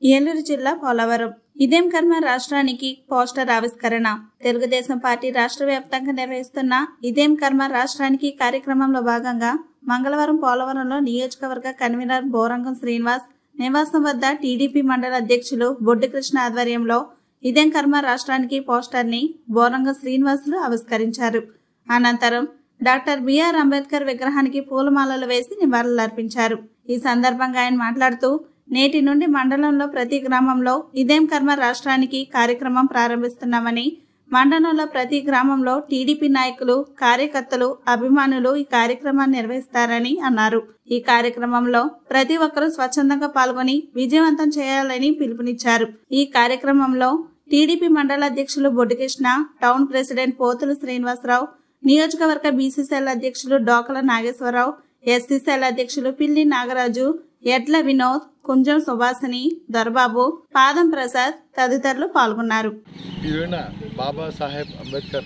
ఏలూరు జిల్లా పోలవరం ఇదేం కర్మ రాష్ట్రానికి పోస్టర్ ఆవిష్కరణ తెలుగుదేశం పార్టీ రాష్ట్ర వ్యాప్తంగా నిర్వహిస్తున్న ఇదేం కర్మ రాష్ట్రానికి కార్యక్రమంలో భాగంగా మంగళవారం పోలవరంలో నియోజకవర్గ కన్వీనర్ బోరంగం శ్రీనివాస్ నివాసం వద్ద టీడీపీ మండల అధ్యక్షులు బొడ్డు కృష్ణ ఆధ్వర్యంలో ఇదేం కర్మ రాష్ట్రానికి పోస్టర్ ని బోరంగం శ్రీనివాసులు ఆవిష్కరించారు అనంతరం డాక్టర్ బిఆర్ అంబేద్కర్ విగ్రహానికి పూలమాలలు వేసి నివాళులర్పించారు ఈ సందర్భంగా ఆయన మాట్లాడుతూ నేటి నుండి మండలంలో ప్రతి గ్రామంలో ఇదేం కర్మ రాష్ట్రానికి కార్యక్రమం ప్రారంభిస్తున్నామని మండలంలో ప్రతి గ్రామంలో టీడీపీ నాయకులు కార్యకర్తలు అభిమానులు ఈ కార్యక్రమాన్ని నిర్వహిస్తారని అన్నారు ఈ కార్యక్రమంలో ప్రతి ఒక్కరూ స్వచ్ఛందంగా పాల్గొని విజయవంతం చేయాలని పిలుపునిచ్చారు ఈ కార్యక్రమంలో టీడీపీ మండల అధ్యక్షులు బొడ్డుకృష్ణ టౌన్ ప్రెసిడెంట్ పోతుల శ్రీనివాసరావు నియోజకవర్గ బీసీసీఎల్ అధ్యక్షులు డోకల నాగేశ్వరరావు ఎస్సీసీఎల్ అధ్యక్షులు పిల్లి నాగరాజు ఎడ్ల వినోద్ కుంజం సుభాసిని దొరబాబు పాదం ప్రసాద్ తదితరులు పాల్గొన్నారు ఈరోజున బాబాసాహెబ్ అంబేద్కర్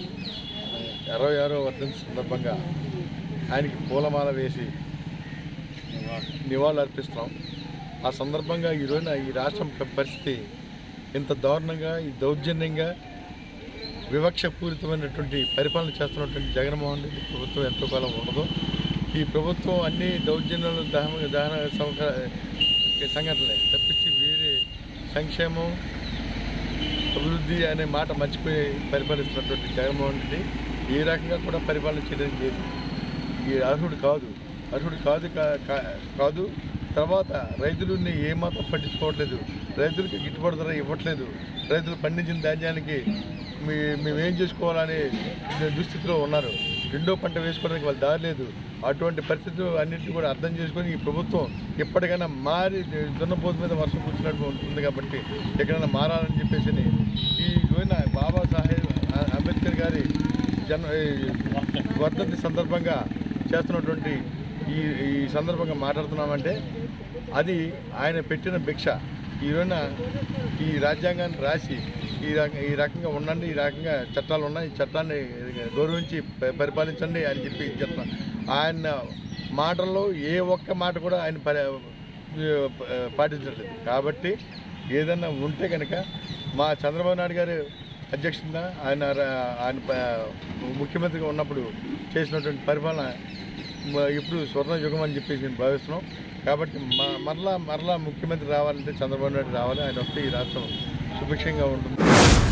ఇరవై ఆరో వర్ధంతి సందర్భంగా ఆయనకి పూలమాల వేసి నివాళులు అర్పిస్తున్నాం ఆ సందర్భంగా ఈ రోజున ఈ రాష్ట్రం ప- పరిస్థితి ఇంత దారుణంగా ఈ దౌర్జన్యంగా వివక్షపూరితమైనటువంటి పరిపాలన చేస్తున్నటువంటి జగన్మోహన్ రెడ్డి ప్రభుత్వం ఎంతో కాలం ఉండదు ఈ ప్రభుత్వం అన్ని దౌర్జన్యాలు దహన దహన సంక- సంఘటనలే తప్పించి వేరే సంక్షేమం అభివృద్ధి అనే మాట మర్చిపోయి పరిపాలిస్తున్నటువంటి జగన్మోహన్ రెడ్డి ఏ రకంగా కూడా పరిపాలన చేయడానికి లేదు ఈ అర్హుడు కాదు అర్హుడు కాదు కా- కా- కాదు తర్వాత రైతులని ఏమాత్రం పట్టించుకోవట్లేదు రైతులకి గిట్టుబాటు ధర ఇవ్వట్లేదు రైతులు పండించిన ధాన్యానికి మీ మేమేం చేసుకోవాలని దుస్థితిలో ఉన్నారు రెండో పంట వేసుకోవడానికి వాళ్ళు దారి లేదు అటువంటి పరిస్థితులు అన్నింటినీ కూడా అర్థం చేసుకొని ఈ ప్రభుత్వం ఎప్పటికైనా మారి దున్నపోతు మీద వర్షం కూర్చున్నట్టు ఉంటుంది కాబట్టి ఎక్కడైనా మారాలని చెప్పేసి ఈ రోజున బాబాసాహెబ్ అంబేద్కర్ గారి జన్మ ఈ వర్ధంతి సందర్భంగా చేస్తున్నటువంటి ఈ ఈ సందర్భంగా మాట్లాడుతున్నామంటే అది ఆయన పెట్టిన భిక్ష ఈ రోజున ఈ రాజ్యాంగాన్ని రాసి ఈ రక ఈ రకంగా ఉండండి ఈ రకంగా చట్టాలు ఉన్నాయి ఈ చట్టాన్ని గౌరవించి ప- పరిపాలించండి అని చెప్పి చెప్తున్నా ఆయన మాటల్లో ఏ ఒక్క మాట కూడా ఆయన పరి పాటించట్లేదు కాబట్టి ఏదన్నా ఉంటే కనుక మా చంద్రబాబు నాయుడు గారు అధ్యక్షత ఆయన ర- ఆయన ప- ముఖ్యమంత్రిగా ఉన్నప్పుడు చేసినటువంటి పరిపాలన మ- ఇప్పుడు స్వర్ణ యుగం అని చెప్పేసి మేము భావిస్తున్నాం కాబట్టి మ- మరలా మరలా ముఖ్యమంత్రి రావాలంటే చంద్రబాబు నాయుడు రావాలి ఆయన వస్తే ఈ రాష్ట్రం సుభిక్షంగా ఉంటుంది